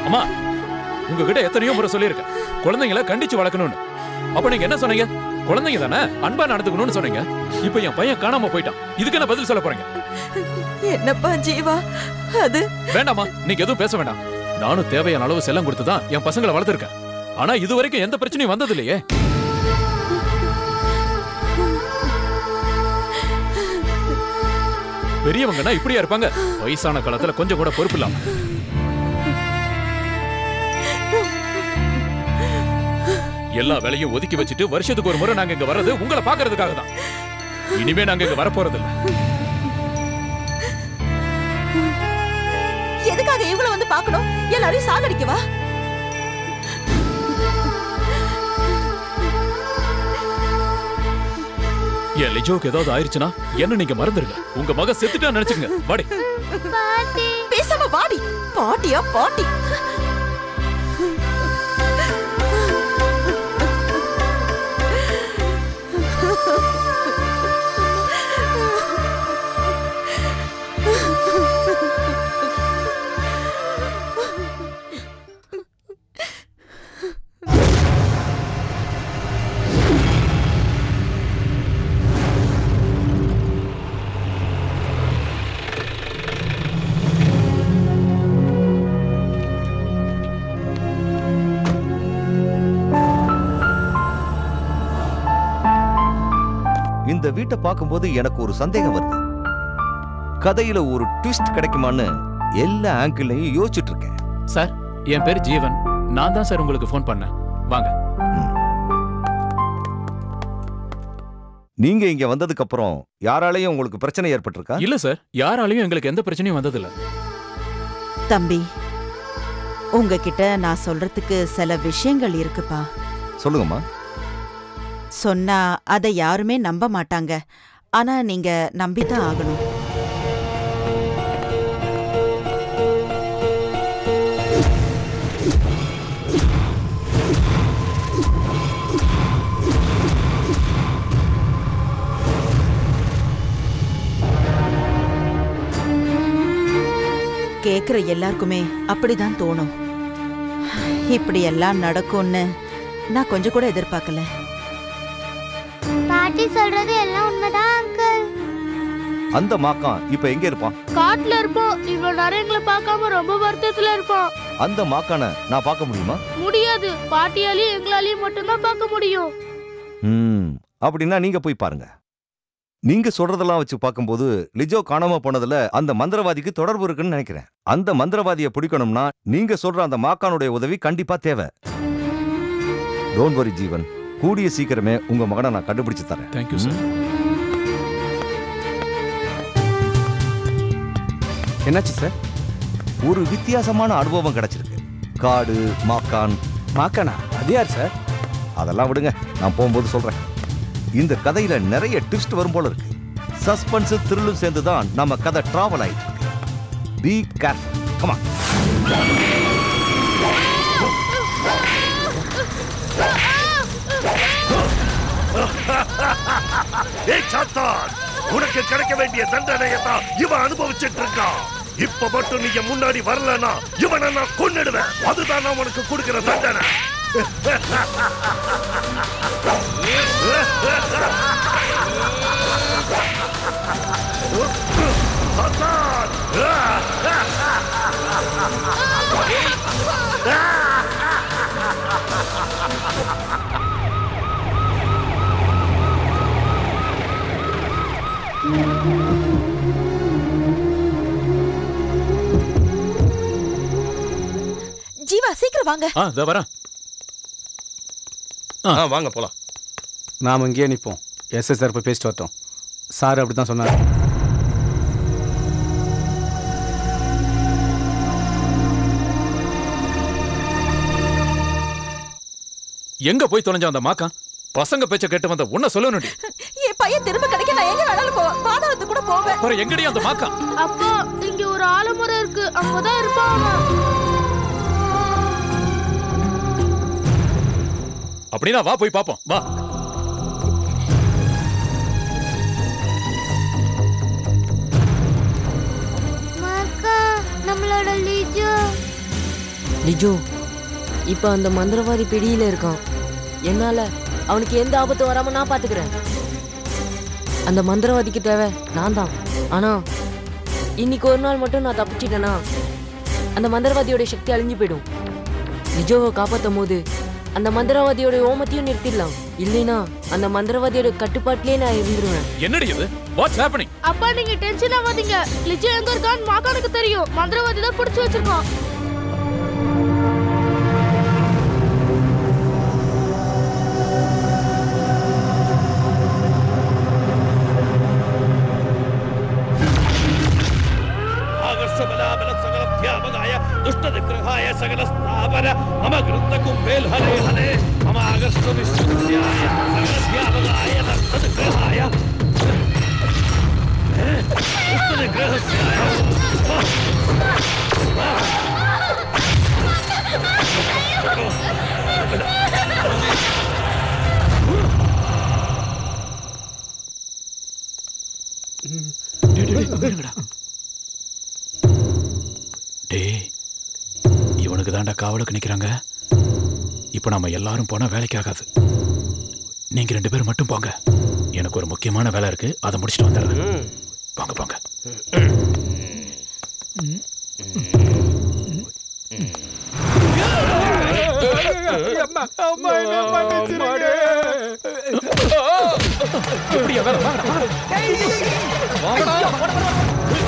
அம்மா உங்ககிட்ட எத்தனையோ முறை சொல்லியிருக்கேன் குழந்தைங்கள கண்டிச்சு வளர்க்கணும்னு அப்ப நீங்க என்ன சொன்னீங்க குழந்தைங்க தானே அன்பா நடந்துக்கணும்னு சொன்னீங்க இப்ப என் பையன் காணாம போயிட்டான் இதுக்கு என்ன பதில் சொல்ல போறீங்க என்னப்பா ஜீவா அது வேண்டாமா நீங்க எதுவும் பேச வேண்டாம் நானும் தேவையான அளவு செல்லம் கொடுத்து தான் என் பசங்களை வளர்த்துருக்கேன் ஆனா இது வரைக்கும் எந்த பிரச்சனையும் வந்தது இல்லையே பெரியவங்கன்னா இப்படியா இருப்பாங்க வயசான காலத்துல கொஞ்சம் கூட பொறுப்பு இல்லாம எல்லா வேலையும் ஒதுக்கி வச்சுட்டு வருஷத்துக்கு ஒரு முறை நாங்க இங்க வர்றது உங்களை பாக்குறதுக்காக தான் இனிமே நாங்க இங்க வரப்போறது இல்ல எதுக்காக இவங்கள வந்து பார்க்கணும் எல்லாரையும் சாகடிக்கவா என் லிஜோக்கு ஏதாவது ஆயிருச்சுன்னா என்ன நீங்க மறந்துருங்க உங்க மக செத்துட்டா நினைச்சுங்க வாடி பேசாம வாடி பாட்டியா பாட்டி இந்த வீட்டை பார்க்கும்போது எனக்கு ஒரு சந்தேகம் வருது கதையில ஒரு ட்விஸ்ட் கிடைக்குமான்னு எல்லா ஆங்கிள்லையும் யோசிச்சுட்டு இருக்கேன் சார் என் பேர் ஜீவன் நான் தான் சார் உங்களுக்கு ஃபோன் பண்ணேன் வாங்க நீங்க இங்க வந்ததுக்கு அப்புறம் யாராலையும் உங்களுக்கு பிரச்சனை ஏற்பட்டிருக்கா இல்ல சார் யாராலையும் எங்களுக்கு எந்த பிரச்சனையும் வந்ததில்ல தம்பி உங்ககிட்ட நான் சொல்றதுக்கு சில விஷயங்கள் இருக்குப்பா சொல்லுங்கம்மா சொன்னா அதை யாருமே நம்ப மாட்டாங்க ஆனா நீங்க நம்பித்தான் ஆகணும் கேக்குற எல்லாருக்குமே அப்படிதான் தோணும் இப்படி எல்லாம் நடக்கும்னு நான் கொஞ்சம் கூட எதிர்பார்க்கல பாட்டி சொல்றது எல்லாம் உண்மைதான் அங்கிள் அந்த மாக்கான் இப்ப எங்க இருப்பான் காட்டுல இருப்போம் இவ்வளவு நேரம் எங்களை பார்க்காம ரொம்ப வருத்தத்துல இருப்போம் அந்த மாக்கான நான் பார்க்க முடியுமா முடியாது பாட்டியாலையும் எங்களாலையும் மட்டும்தான் பார்க்க முடியும் ம் அப்படின்னா நீங்க போய் பாருங்க நீங்க சொல்றதெல்லாம் வச்சு பார்க்கும்போது லிஜோ காணாம போனதுல அந்த மந்திரவாதிக்கு தொடர்பு இருக்குன்னு நினைக்கிறேன் அந்த மந்திரவாதியை பிடிக்கணும்னா நீங்க சொல்ற அந்த மாக்கானுடைய உதவி கண்டிப்பா தேவை டோன்ட் வரி ஜீவன் கூடிய சீக்கிரமே உங்க மகனை நான் கண்டுபிடிச்சு தரேன் தேங்க்யூ சார் என்னாச்சு சார் ஒரு வித்தியாசமான அனுபவம் கிடைச்சிருக்கு காடு மாக்கான் மாக்கானா அது யார் சார் அதெல்லாம் விடுங்க நான் போகும்போது சொல்றேன் இந்த கதையில நிறைய ட்விஸ்ட் வரும் போல இருக்கு சஸ்பென்ஸ் த்ரில்லும் சேர்ந்து தான் நம்ம கதை டிராவல் ஆயிட்டு இருக்கு பி கேர்ஃபுல் கமா ஏய் சாத்தான் உனக்கு கிடைக்க வேண்டிய தண்டனையை தான் இவன் அனுபவிச்சுட்டு இருக்கான் இப்ப மட்டும் நீங்க முன்னாடி வரலனா இவனை நான் கொன்னுடுவேன் அதுதான் நான் உனக்கு கொடுக்கிற தண்டனை சாத்தான் ஜீவா சீக்கிரம் வாங்க ஆ இதோ வரேன் ஆ, வாங்க போலாம் நாம் இங்கேயே நிற்போம் எஸ்எஸ் சார் போய் பேசிட்டு வரட்டும் சார் அப்படி தான் சொன்னார் எங்க போய் தொலைஞ்ச அந்த மாக்கா பசங்க பேச்ச கேட்டு வந்த உன்ன சொல்லணும்டி என் பையன் திரும்ப கிடைக்க நான் எங்க வேணாலும் போவேன் பாதாளத்துக்கு கூட போவேன் அப்புறம் எங்கடி அந்த மாக்கா அப்பா இங்க ஒரு ஆலமரம் இருக்கு அங்கதான் இருப்பான் அவன். அப்படின்னா வா போய் பாப்போம் வா மாக்கா நம்மளோட லிஜோ லிஜோ இப்போ அந்த மந்திரவாதி பிடியில இருக்கான் என்னால அவனுக்கு எந்த ஆபத்தும் வராம நான் பாத்துக்கிறேன் அந்த மந்திரவாதிக்கு தேவை நான் தான் ஆனா இன்னைக்கு ஒரு நாள் மட்டும் நான் தப்பிச்சிட்டேனா அந்த மந்திரவாதியோட சக்தி அழிஞ்சு போயிடும் லிஜோவை காப்பாத்தும் போது அந்த மந்திரவாதியோட ஓமத்தையும் நிறுத்திடலாம் இல்லைனா அந்த மந்திரவாதியோட கட்டுப்பாட்டிலே நான் இருந்துருவேன் என்னடி இது வாட்ஸ் ஹேப்பனிங் அப்பா நீங்க டென்ஷன் ஆகாதீங்க லிஜோ எங்க இருக்கான்னு மாக்கானுக்கு தெரியும் மந்திரவாதி தான் பிடிச்சு வச்சிருக்கான் ആകർഷബലാബല സകലധ്യാപകായ ദുഷ്ടനിഗ്രഹായ സകലസ്ഥാപന മമ ഗൃന്ഥകുംഭേൽ ഹരേ ഹരേ മമ ആകർഷവിശ്വസ്യായ സകലധ്യാപകായ ദുഷ്ടനിഗ്രഹായ ദുഷ്ടനിഗ്രഹസ്യായ டேய், டேய், டேய், இருங்கடா. டேய் இவனுக்கு தாண்டா காவலுக்கு நிக்கிறாங்க இப்போ நம்ம எல்லாரும் போனா வேலைக்கு ஆகாது நீங்க ரெண்டு பேரும் மட்டும் போங்க எனக்கு ஒரு முக்கியமான வேலை இருக்கு அதை முடிச்சுட்டு வந்துடுறேன் போங்க போங்க எப்படியா வேலை வாங்கடா, வாங்கடா. வாங்கடா.